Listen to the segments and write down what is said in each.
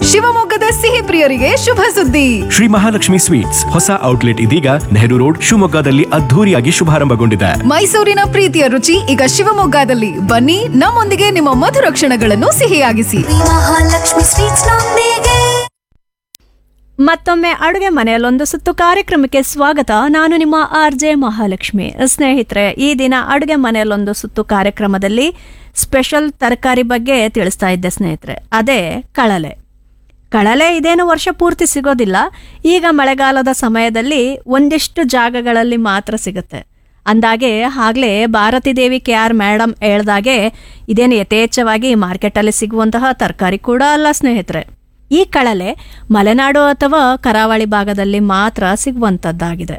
ಶಿವಮೊಗ್ಗದ ಸಿಹಿ ಪ್ರಿಯರಿಗೆ ಶುಭ ಸುದ್ದಿ ಶ್ರೀ ಮಹಾಲಕ್ಷ್ಮಿ ಸ್ವೀಟ್ಸ್ ಹೊಸ ಔಟ್ಲೆಟ್ ಇದೀಗ ನೆಹರು ರೋಡ್ ಶಿವಮೊಗ್ಗದಲ್ಲಿ ಅದ್ಧೂರಿಯಾಗಿ ಶುಭಾರಂಭಗೊಂಡಿದೆ ಮೈಸೂರಿನ ಪ್ರೀತಿಯ ರುಚಿ ಈಗ ಶಿವಮೊಗ್ಗದಲ್ಲಿ ಬನ್ನಿ ನಮ್ಮೊಂದಿಗೆ ನಿಮ್ಮ ಮಧುರ ಕ್ಷಣಗಳನ್ನು ಸಿಹಿಯಾಗಿಸಿ ಮಹಾಲಕ್ಷ್ಮಿ ಸ್ವೀಟ್ಸ್ ನೊಂದಿಗೆ ಮತ್ತೊಮ್ಮೆ ಅಡುಗೆ ಮನೆಯಲ್ಲೊಂದು ಸುತ್ತು ಕಾರ್ಯಕ್ರಮಕ್ಕೆ ಸ್ವಾಗತ ನಾನು ನಿಮ್ಮ ಆರ್ ಜೆ ಮಹಾಲಕ್ಷ್ಮಿ ಸ್ನೇಹಿತರೆ ಈ ದಿನ ಅಡುಗೆ ಮನೆಯಲ್ಲೊಂದು ಸುತ್ತು ಕಾರ್ಯಕ್ರಮದಲ್ಲಿ ಸ್ಪೆಷಲ್ ತರಕಾರಿ ಬಗ್ಗೆ ತಿಳಿಸ್ತಾ ಇದ್ದೆ ಸ್ನೇಹಿತರೆ ಅದೇ ಕಳಲೆ ಕಳಲೆ ಇದೇನು ವರ್ಷ ಪೂರ್ತಿ ಸಿಗೋದಿಲ್ಲ ಈಗ ಮಳೆಗಾಲದ ಸಮಯದಲ್ಲಿ ಒಂದಿಷ್ಟು ಜಾಗಗಳಲ್ಲಿ ಮಾತ್ರ ಸಿಗುತ್ತೆ ಅಂದಾಗೆ ಆಗ್ಲೇ Bharathi Devi K R madam ಹೇಳ್ದಾಗೆ ಇದೇನು ಯಥೇಚ್ಛವಾಗಿ ಮಾರ್ಕೆಟಲ್ಲಿ ಸಿಗುವಂತಹ ತರಕಾರಿ ಕೂಡ ಅಲ್ಲ ಸ್ನೇಹಿತರೆ ಈ ಕಳಲೆ ಮಲೆನಾಡು ಅಥವಾ ಕರಾವಳಿ ಭಾಗದಲ್ಲಿ ಮಾತ್ರ ಸಿಗುವಂಥದ್ದಾಗಿದೆ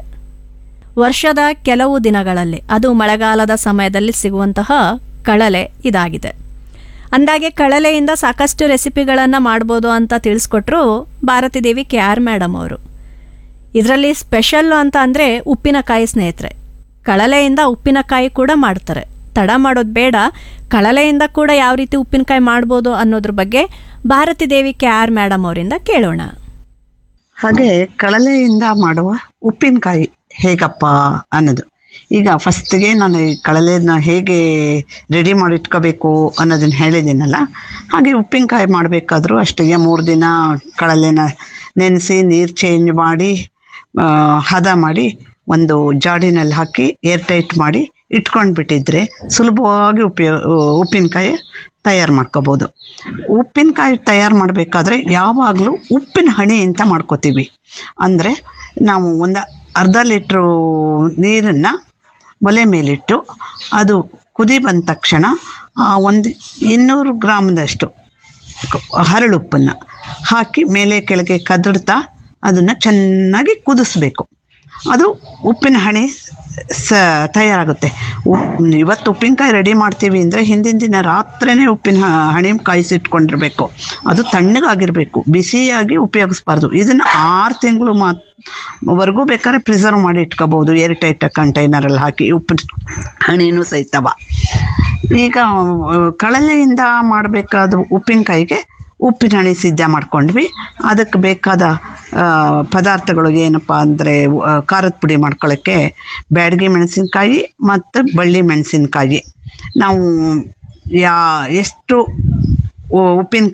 ವರ್ಷದ ಕೆಲವು ದಿನಗಳಲ್ಲಿ ಅದು ಮಳೆಗಾಲದ ಸಮಯದಲ್ಲಿ ಸಿಗುವಂತಹ ಕಳಲೆ ಇದಾಗಿದೆ ಅಂದಾಗೆ ಕಳಲೆಯಿಂದ ಸಾಕಷ್ಟು ರೆಸಿಪಿಗಳನ್ನು ಮಾಡ್ಬೋದು ಅಂತ ತಿಳಿಸ್ಕೊಟ್ರು Bharathi Devi K R madam ಅವರು ಇದರಲ್ಲಿ ಸ್ಪೆಷಲ್ ಅಂತ ಅಂದರೆ ಉಪ್ಪಿನಕಾಯಿ ಸ್ನೇಹಿತರೆ ಕಳಲೆಯಿಂದ ಉಪ್ಪಿನಕಾಯಿ ಕೂಡ ಮಾಡ್ತಾರೆ ತಡ ಮಾಡೋದು ಬೇಡ ಕಳಲೆಯಿಂದ ಕೂಡ ಯಾವ ರೀತಿ ಉಪ್ಪಿನಕಾಯಿ ಮಾಡ್ಬೋದು ಅನ್ನೋದ್ರ ಬಗ್ಗೆ Bharathi Devi K R madam ಅವರಿಂದ ಕೇಳೋಣ ಹಾಗೆ ಕಳಲೆಯಿಂದ ಮಾಡುವ ಉಪ್ಪಿನಕಾಯಿ ಹೇಗಪ್ಪ ಅನ್ನೋದು ಈಗ ಫಸ್ಟ್ಗೆ ನಾನು ಈ ಕಳಲೆನ ಹೇಗೆ ರೆಡಿ ಮಾಡಿ ಇಟ್ಕೋಬೇಕು ಅನ್ನೋದನ್ನ ಹೇಳಿದ್ದೀನಲ್ಲ ಹಾಗೆ ಉಪ್ಪಿನಕಾಯಿ ಮಾಡಬೇಕಾದ್ರೂ ಅಷ್ಟಿಗೆ ಮೂರು ದಿನ ಕಳಲೆನ ನೆನೆಸಿ ನೀರು ಚೇಂಜ್ ಮಾಡಿ ಆ, ಹದ ಮಾಡಿ ಒಂದು ಜಾಡಿನಲ್ಲಿ ಹಾಕಿ ಏರ್ ಟೈಟ್ ಮಾಡಿ ಇಟ್ಕೊಂಡು ಬಿಟ್ಟಿದ್ರೆ ಸುಲಭವಾಗಿ ಉಪಯೋ ಉಪ್ಪಿನಕಾಯಿ ತಯಾರು ಮಾಡ್ಕೋಬೋದು ಉಪ್ಪಿನಕಾಯಿ ತಯಾರು ಮಾಡಬೇಕಾದ್ರೆ ಯಾವಾಗಲೂ ಉಪ್ಪಿನ ಹಣಿ ಅಂತ ಮಾಡ್ಕೋತೀವಿ ಅಂದರೆ ನಾವು ಒಂದು ಅರ್ಧ ಲೀಟ್ರು ನೀರನ್ನು ಒಲೆ ಮೇಲಿಟ್ಟು ಅದು ಕುದಿ ಬಂದ ತಕ್ಷಣ ಆ ಒಂದು ಇನ್ನೂರು ಗ್ರಾಮ್ದಷ್ಟು ಹರಳುಪ್ಪನ್ನು ಹಾಕಿ ಮೇಲೆ ಕೆಳಗೆ ಕದಡ್ತಾ ಅದನ್ನು ಚೆನ್ನಾಗಿ ಕುದಿಸ್ಬೇಕು ಅದು ಉಪ್ಪಿನ ಹಣಿ ಸ ತಯಾರಾಗುತ್ತೆ ಉಪ್ ಇವತ್ತು ಉಪ್ಪಿನಕಾಯಿ ರೆಡಿ ಮಾಡ್ತೀವಿ ಅಂದರೆ ಹಿಂದಿನ ದಿನ ರಾತ್ರಿನೇ ಉಪ್ಪಿನ ಹ- ಹಣಿ ಕಾಯಿಸಿಟ್ಕೊಂಡಿರ್ಬೇಕು ಅದು ತಣ್ಣಗಾಗಿರ್ಬೇಕು ಬಿಸಿಯಾಗಿ ಉಪಯೋಗಿಸ್ಬಾರ್ದು ಇದನ್ನು ಆರು ತಿಂಗಳು ಮಾತ್ ವರೆಗೂ ಬೇಕಾದ್ರೆ ಪ್ರಿಸರ್ವ್ ಮಾಡಿ ಇಟ್ಕೋಬಹುದು ಏರ್ ಟೈಟ್ ಕಂಟೈನರಲ್ಲಿ ಹಾಕಿ ಉಪ್ಪಿನ ಹಣಿನೂ ಸಹಿತವ ಈಗ ಆ, ಕಳಲೆಯಿಂದ ಮಾಡಬೇಕಾದ ಉಪ್ಪಿನಕಾಯಿಗೆ ಉಪ್ಪಿನ ಹಣಿ ಸಿದ್ಧ ಮಾಡ್ಕೊಂಡ್ವಿ ಅದಕ್ಕೆ ಬೇಕಾದ ಆ, ಪದಾರ್ಥಗಳು ಏನಪ್ಪ ಅಂದರೆ ಖಾರದ ಪುಡಿ ಮಾಡ್ಕೊಳ್ಳೋಕ್ಕೆ ಬ್ಯಾಡಗಿ ಮೆಣಸಿನ್ಕಾಯಿ ಮತ್ತು ಬಳ್ಳಿ ಮೆಣಸಿನ್ಕಾಯಿ ನಾವು ಯಾ ಎಷ್ಟು ಉಪ್ಪಿನಕಾಯಿ